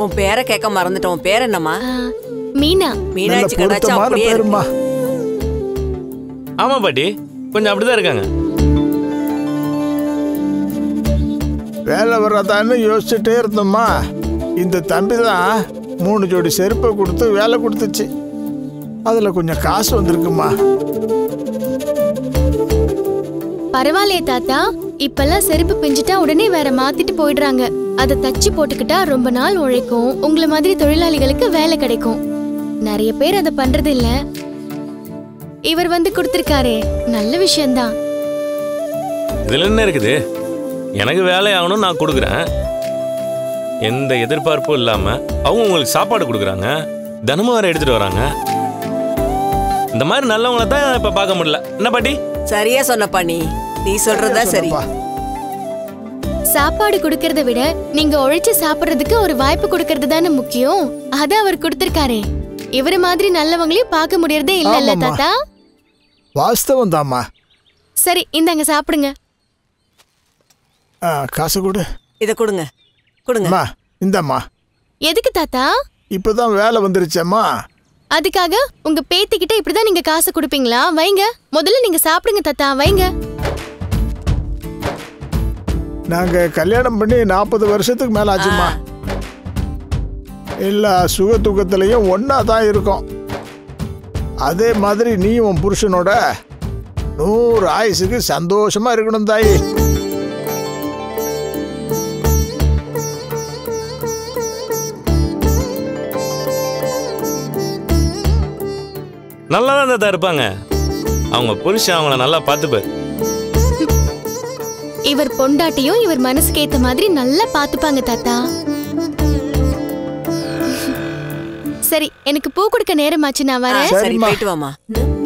உன் பேரை கேட்க மறந்துட்டோம் உன் பேர் என்னம்மா ஆ, மீனா நல்ல மீனாட்சி கடாச்சா பொருத்தமான அப்படியே இருக்கு. பேருமா ஆமா பாட்டி கொஞ்சம் அப்படிதான் இருக்காங்க வேலை வர்றதான்னு யோசிச்சுட்டே இருந்தோம்மா இந்த தம்பி தான் மூணு ஜோடி செருப்பை கொடுத்து வேலை கொடுத்துச்சு அதில் கொஞ்சம் காசு வந்திருக்குமா பரவாயில்லையே தாத்தா இப்பெல்லாம் செருப்பு பிஞ்சிட்டா உடனே வேற மாத்திட்டு போயிடுறாங்க அதை தச்சு போட்டுக்கிட்டா ரொம்ப நாள் உழைக்கும் உங்களை மாதிரி தொழிலாளிகளுக்கு வேலை கிடைக்கும் நிறைய பேர் அதை பண்றது இல்ல இவர் வந்து கொடுத்திருக்காரே நல்ல விஷயம்தான் இதுல என்ன இருக்குது எனக்கு வேலை ஆகணும் நான் கொடுக்குறேன் எந்த எதிர்பார்ப்பும் இல்லாம அவங்க உங்களுக்கு சாப்பாடு கொடுக்குறாங்க தினமும் வேற எடுத்துட்டு வராங்க இந்த மாதிரி நல்லவங்கள தான் இப்ப பார்க்க முடியல என்ன பாட்டி சரியா சொன்னப்பா நீ நீ சொல்றதா சரி சொன்னப்பா. சாப்பாடு கொடுக்கறத விட நீங்க உழைச்சு சாப்பிடுறதுக்கு ஒரு வாய்ப்பு கொடுக்கறது தானே முக்கியம் அத அவர் கொடுத்திருக்காரே இவர மாதிரி நல்லவங்களையும் பார்க்க முடியறதே இல்லல்ல ஆமாம்மா. தாத்தா வாஸ்தவம் தாம்மா சரி இந்தாங்க சாப்பிடுங்க ஆ, காசு கொடு இத கொடுங்க கொடுங்க அம்மா இந்தம்மா எதுக்கு தாத்தா இப்போதான் வேலை வந்துருச்சேம்மா அதுக்காக உங்க பேத்திக்கிட்ட இப்படிதான் நீங்க காசு கொடுப்பீங்களா வைங்க முதல்ல நீங்க சாப்பிடுங்க தாத்தா வைங்க நாங்கள் கல்யாணம் பண்ணி நாற்பது வருஷத்துக்கு மேலே ஆச்சுமா எல்லா சுக துக்கத்துலேயும் ஒன்றா தான் இருக்கோம் அதே மாதிரி நீ உன் புருஷனோட நூறு ஆயுசுக்கு சந்தோஷமா இருக்கணும் தாயி நல்லா தான் தாத்தா இருப்பாங்க அவங்க புருஷன் அவங்கள நல்லா பார்த்துப்பாரு இவர் பொண்டாட்டியும் இவர் மனசுக்கு ஏத்த மாதிரி நல்லா பாத்துப்பாங்க தாத்தா சரி எனக்கு பூ கொடுக்க நேரமாச்சு நான் வரேன் சரி சரிம்மா. போயிட்டு வாமா